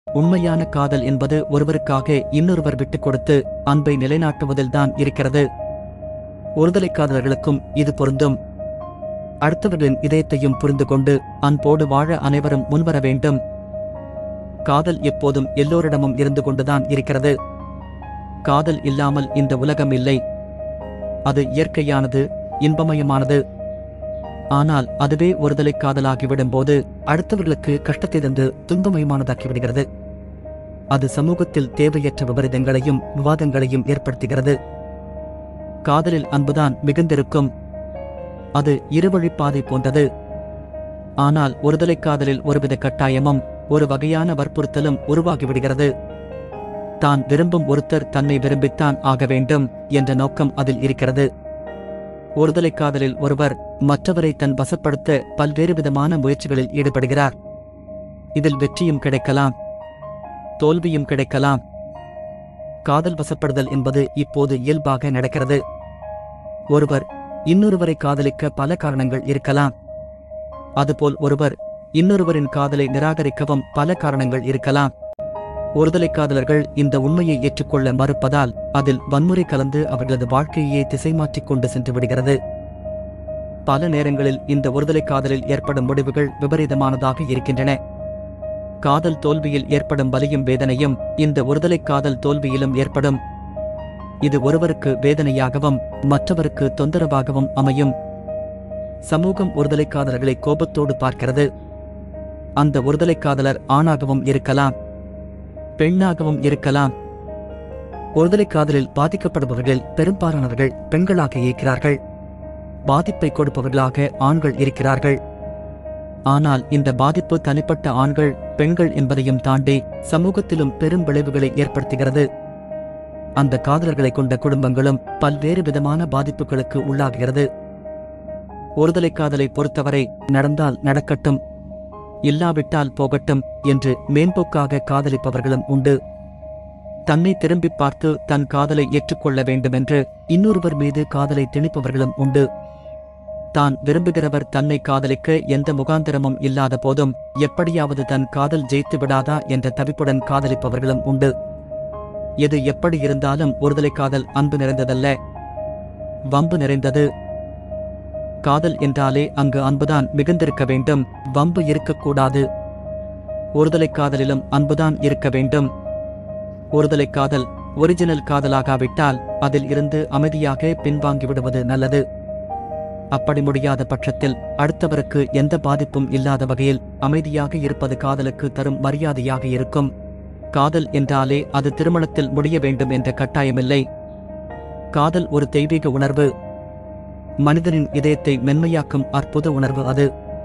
உண்மையான காதல் என்பது ஒருவருக்காக இன்னொருவர் விட்டுக் கொடுத்து அன்பை நிலைநாட்டுவதில்தான் இருக்கிறது ஒருதலை காதலர்களுக்கும் இது பொருந்தும் அடுத்தவர்களின் இதயத்தையும் புரிந்து கொண்டு அன்போடு வாழ அனைவரும் முன்வர வேண்டும் காதல் எப்போதும் எல்லோரிடமும் இருந்து கொண்டுதான் இருக்கிறது காதல் இல்லாமல் இந்த உலகம் இல்லை அது இயற்கையானது இன்பமயமானது ஆனால் அதுவே ஒருதலை காதலாகிவிடும் போது அடுத்தவர்களுக்கு கஷ்டத்தை தந்து துன்பமயமானதாக்கி விடுகிறது அது சமூகத்தில் தேவையற்ற விபரீதங்களையும் விவாதங்களையும் ஏற்படுத்துகிறது காதலில் அன்புதான் மிகுந்திருக்கும் அது இருவழிப் பாதை போன்றது ஆனால் ஒருதலை காதலில் ஒருவித கட்டாயமும் ஒரு வகையான வற்புறுத்தலும் உருவாகிவிடுகிறது தான் விரும்பும் ஒருத்தர் தன்னை விரும்பித்தான் ஆக வேண்டும் என்ற நோக்கம் அதில் இருக்கிறது ஒருதலை காதலில் ஒருவர் மற்றவரை தன் வசப்படுத்த பல்வேறு விதமான முயற்சிகளில் ஈடுபடுகிறார் இதில் வெற்றியும் கிடைக்கலாம் தோல்வியும் கிடைக்கலாம் காதல் வசப்படுதல் என்பது இப்போது இயல்பாக நடக்கிறது ஒருவர் இன்னொருவரை காதலிக்க பல காரணங்கள் இருக்கலாம் அதுபோல் ஒருவர் இன்னொருவரின் காதலை நிராகரிக்கவும் பல காரணங்கள் இருக்கலாம் ஒருதலை காதலர்கள் இந்த உண்மையை ஏற்றுக்கொள்ள மறுப்பதால் அதில் வன்முறை கலந்து அவர்களது வாழ்க்கையே திசை மாற்றிக் கொண்டு சென்று விடுகிறது பல நேரங்களில் இந்த ஒருதலை காதலில் ஏற்படும் முடிவுகள் விபரீதமானதாக இருக்கின்றன காதல் தோல்வியில் ஏற்படும் வலியும் வேதனையும் இந்த ஒருதலை காதல் தோல்வியிலும் ஏற்படும் இது ஒருவருக்கு வேதனையாகவும் மற்றவருக்கு தொந்தரவாகவும் அமையும் சமூகம் ஒருதலை காதலர்களை கோபத்தோடு பார்க்கிறது அந்த ஒருதலை காதலர் ஆணாகவும் இருக்கலாம் பெண்ணாகவும் இருக்கலாம் ஒருதலை காதலில் பாதிக்கப்படுபவர்கள் பெரும்பாலானவர்கள் பெண்களாக இருக்கிறார்கள் பாதிப்பை கொடுப்பவர்களாக ஆண்கள் இருக்கிறார்கள் ஆனால் இந்த பாதிப்பு தனிப்பட்ட ஆண்கள் பெண்கள் என்பதையும் தாண்டி சமூகத்திலும் பெரும் விளைவுகளை ஏற்படுத்துகிறது அந்த காதலர்களை கொண்ட குடும்பங்களும் பல்வேறு விதமான பாதிப்புகளுக்கு உள்ளாகிறது ஒருதலை காதலை பொறுத்தவரை நடந்தால் நடக்கட்டும் இல்லாவிட்டால் போகட்டும் என்று மேம்போக்காக காதலிப்பவர்களும் உண்டு தன்னை திரும்பி பார்த்து தன் காதலை ஏற்றுக்கொள்ள வேண்டுமென்று இன்னொருவர் மீது காதலை திணிப்பவர்களும் உண்டு தான் விரும்புகிறவர் தன்னை காதலிக்க எந்த முகாந்திரமும் இல்லாத போதும் எப்படியாவது தன் காதல் ஜெயித்து விடாதா என்ற தவிப்புடன் காதலிப்பவர்களும் உண்டு எது எப்படி இருந்தாலும் ஒருதலை காதல் அன்பு நிறைந்ததல்ல வம்பு நிறைந்தது காதல் என்றாலே அங்கு அன்புதான் மிகுந்திருக்க வேண்டும் வம்பு இருக்கக்கூடாது ஒருதலை காதலிலும் அன்புதான் இருக்க வேண்டும் ஒருதலை காதல் ஒரிஜினல் காதலாகாவிட்டால் அதில் இருந்து அமைதியாக பின்வாங்கி விடுவது நல்லது அப்படி முடியாத பட்சத்தில் அடுத்தவருக்கு எந்த பாதிப்பும் இல்லாத வகையில் அமைதியாக இருப்பது காதலுக்கு தரும் மரியாதையாக இருக்கும் காதல் என்றாலே அது திருமணத்தில் முடிய வேண்டும் என்ற கட்டாயமில்லை காதல் ஒரு தெய்வீக உணர்வு மனிதனின் இதயத்தை மென்மையாக்கும் அற்புத உணர்வு அது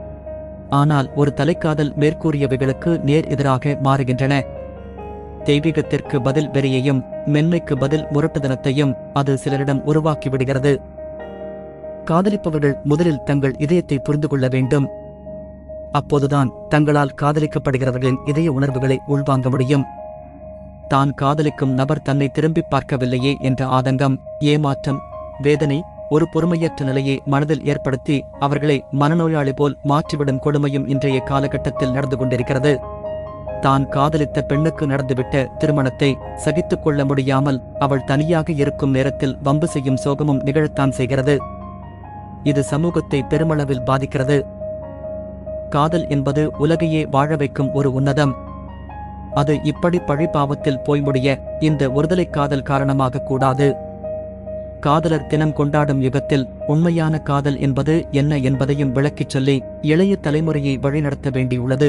ஆனால் ஒரு தலைக்காதல் மேற்கூறியவைகளுக்கு நேர் எதிராக மாறுகின்றன தெய்வீகத்திற்கு பதில் வெறியையும் மென்மைக்கு பதில் முரட்டுதனத்தையும் அது சிலரிடம் உருவாக்கி விடுகிறது காதலிப்பவர்கள் முதலில் தங்கள் இதயத்தை புரிந்து கொள்ள வேண்டும் அப்போதுதான் தங்களால் காதலிக்கப்படுகிறவர்களின் இதய உணர்வுகளை உள்வாங்க முடியும் தான் காதலிக்கும் நபர் தன்னை திரும்பி பார்க்கவில்லையே என்ற ஆதங்கம் ஏமாற்றம் வேதனை ஒரு பொறுமையற்ற நிலையை மனதில் ஏற்படுத்தி அவர்களை மனநோயாளி போல் மாற்றிவிடும் கொடுமையும் இன்றைய காலகட்டத்தில் நடந்து கொண்டிருக்கிறது தான் காதலித்த பெண்ணுக்கு நடந்துவிட்ட திருமணத்தை சகித்துக் கொள்ள முடியாமல் அவள் தனியாக இருக்கும் நேரத்தில் வம்பு செய்யும் சோகமும் நிகழத்தான் செய்கிறது இது சமூகத்தை பெருமளவில் பாதிக்கிறது காதல் என்பது உலகையே வாழ வைக்கும் ஒரு உன்னதம் அது இப்படி பழிபாவத்தில் போய் முடிய இந்த ஒருதலை காதல் காரணமாக கூடாது காதலர் தினம் கொண்டாடும் யுகத்தில் உண்மையான காதல் என்பது என்ன என்பதையும் விளக்கிச் சொல்லி இளைய தலைமுறையை வழிநடத்த வேண்டியுள்ளது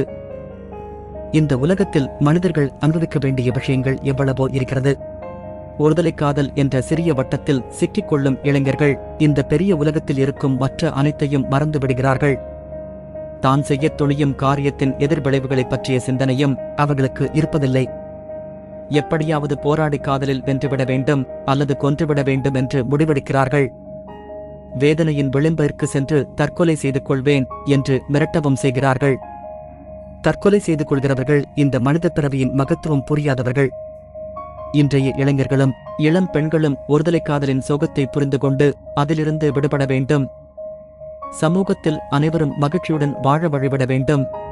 இந்த உலகத்தில் மனிதர்கள் அனுபவிக்க வேண்டிய விஷயங்கள் எவ்வளவோ இருக்கிறது ஒருதலை காதல் என்ற சிறிய வட்டத்தில் சிக்கிக் கொள்ளும் இளைஞர்கள் இந்த பெரிய உலகத்தில் இருக்கும் மற்ற அனைத்தையும் மறந்து விடுகிறார்கள் தான் செய்யத் துணியும் காரியத்தின் எதிர்விளைவுகளைப் பற்றிய சிந்தனையும் அவர்களுக்கு இருப்பதில்லை எப்படியாவது போராடி காதலில் வென்றுவிட வேண்டும் அல்லது கொன்றுவிட வேண்டும் என்று முடிவெடுக்கிறார்கள் வேதனையின் விளிம்பிற்கு சென்று தற்கொலை செய்து கொள்வேன் என்று மிரட்டவும் செய்கிறார்கள் தற்கொலை செய்து கொள்கிறவர்கள் இந்த மனித பிறவியின் மகத்துவம் புரியாதவர்கள் இன்றைய இளைஞர்களும் இளம் பெண்களும் ஒருதலை காதலின் சோகத்தை புரிந்து கொண்டு அதிலிருந்து விடுபட வேண்டும் சமூகத்தில் அனைவரும் மகிழ்ச்சியுடன் வாழ வழிவிட வேண்டும்